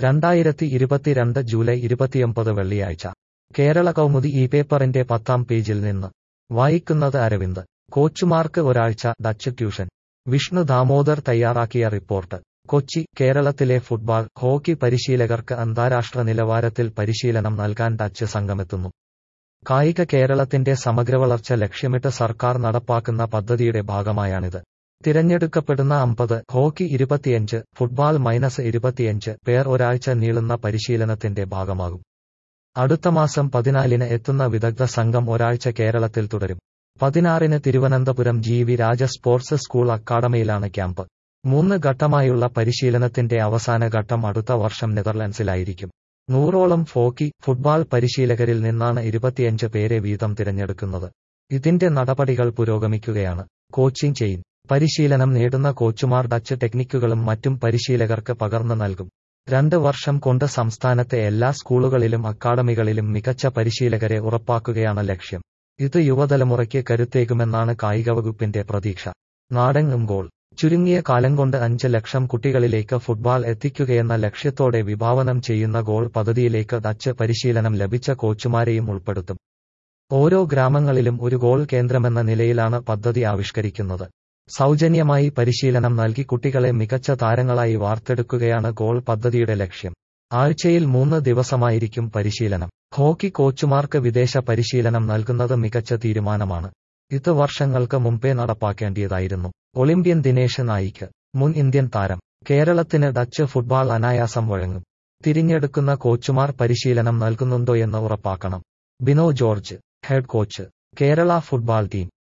രണ്ടായിരത്തി ഇരുപത്തിരണ്ട് ജൂലൈ ഇരുപത്തിയൊമ്പത് വെള്ളിയാഴ്ച കേരള കൗമുദി ഈ പേപ്പറിന്റെ പത്താം പേജിൽ നിന്ന് വായിക്കുന്നത് അരവിന്ദ് കോച്ചുമാർക്ക് ഒരാഴ്ച ഡച്ച് ട്യൂഷൻ വിഷ്ണു ദാമോദർ തയ്യാറാക്കിയ റിപ്പോർട്ട് കൊച്ചി കേരളത്തിലെ ഫുട്ബോൾ ഹോക്കി പരിശീലകർക്ക് അന്താരാഷ്ട്ര നിലവാരത്തിൽ പരിശീലനം നൽകാൻ ഡച്ച് സംഘമെത്തുന്നു കായിക കേരളത്തിന്റെ സമഗ്രവളർച്ച ലക്ഷ്യമിട്ട് സർക്കാർ നടപ്പാക്കുന്ന പദ്ധതിയുടെ ഭാഗമായാണിത് തിരഞ്ഞെടുക്കപ്പെടുന്ന അമ്പത് ഹോക്കി ഇരുപത്തിയഞ്ച് ഫുട്ബോൾ മൈനസ് ഇരുപത്തിയഞ്ച് പേർ ഒരാഴ്ച നീളുന്ന പരിശീലനത്തിന്റെ ഭാഗമാകും അടുത്ത മാസം പതിനാലിന് എത്തുന്ന വിദഗ്ധ സംഘം ഒരാഴ്ച കേരളത്തിൽ തുടരും പതിനാറിന് Thiruvananthapuram G V Raja sports school അക്കാഡമിയിലാണ് ക്യാമ്പ് മൂന്ന് ഘട്ടമായുള്ള പരിശീലനത്തിന്റെ അവസാന ഘട്ടം അടുത്ത വർഷം നെതർലൻഡ്സിലായിരിക്കും നൂറോളം ഫോക്കി ഫുട്ബോൾ പരിശീലകരിൽ നിന്നാണ് ഇരുപത്തിയഞ്ച് പേരെ വീതം തിരഞ്ഞെടുക്കുന്നത് ഇതിന്റെ നടപടികൾ പുരോഗമിക്കുകയാണ് കോച്ചിംഗ് ചെയിൻ പരിശീലനം നേടുന്ന കോച്ചുമാർ ഡച്ച് ടെക്നിക്കുകളും മറ്റും പരിശീലകർക്ക് പകർന്നു നൽകും രണ്ട് വർഷം കൊണ്ട് സംസ്ഥാനത്തെ എല്ലാ സ്കൂളുകളിലും അക്കാഡമികളിലും മികച്ച പരിശീലകരെ ഉറപ്പാക്കുകയാണ് ലക്ഷ്യം ഇത് യുവതലമുറയ്ക്ക് കരുത്തേകുമെന്നാണ് കായിക വകുപ്പിന്റെ പ്രതീക്ഷ നാടെങ്ങും ഗോൾ ചുരുങ്ങിയ കാലം കൊണ്ട് അഞ്ച് ലക്ഷം കുട്ടികളിലേക്ക് ഫുട്ബോൾ എത്തിക്കുകയെന്ന ലക്ഷ്യത്തോടെ വിഭാവനം ചെയ്യുന്ന ഗോൾ പദ്ധതിയിലേക്ക് ഡച്ച് പരിശീലനം ലഭിച്ച കോച്ചുമാരെയും ഉൾപ്പെടുത്തും ഓരോ ഗ്രാമങ്ങളിലും ഒരു ഗോൾ കേന്ദ്രമെന്ന നിലയിലാണ് പദ്ധതി ആവിഷ്കരിക്കുന്നത് സൗജന്യമായി പരിശീലനം നൽകി കുട്ടികളെ മികച്ച താരങ്ങളായി വാർത്തെടുക്കുകയാണ് ഗോൾ പദ്ധതിയുടെ ലക്ഷ്യം ആഴ്ചയിൽ മൂന്ന് ദിവസമായിരിക്കും പരിശീലനം ഹോക്കി കോച്ചുമാർക്ക് വിദേശ പരിശീലനം നൽകുന്നത് മികച്ച തീരുമാനമാണ് ഇത് വർഷങ്ങൾക്ക് മുമ്പേ നടപ്പാക്കേണ്ടിയതായിരുന്നു ഒളിമ്പ്യൻ ദിനേശ് നായിക്ക് മുൻ ഇന്ത്യൻ താരം കേരളത്തിന് ഡച്ച് ഫുട്ബോൾ അനായാസം വഴങ്ങും തിരിഞ്ഞെടുക്കുന്ന കോച്ചുമാർ പരിശീലനം നൽകുന്നുണ്ടോയെന്ന് ഉറപ്പാക്കണം Bino George head coach Kerala football team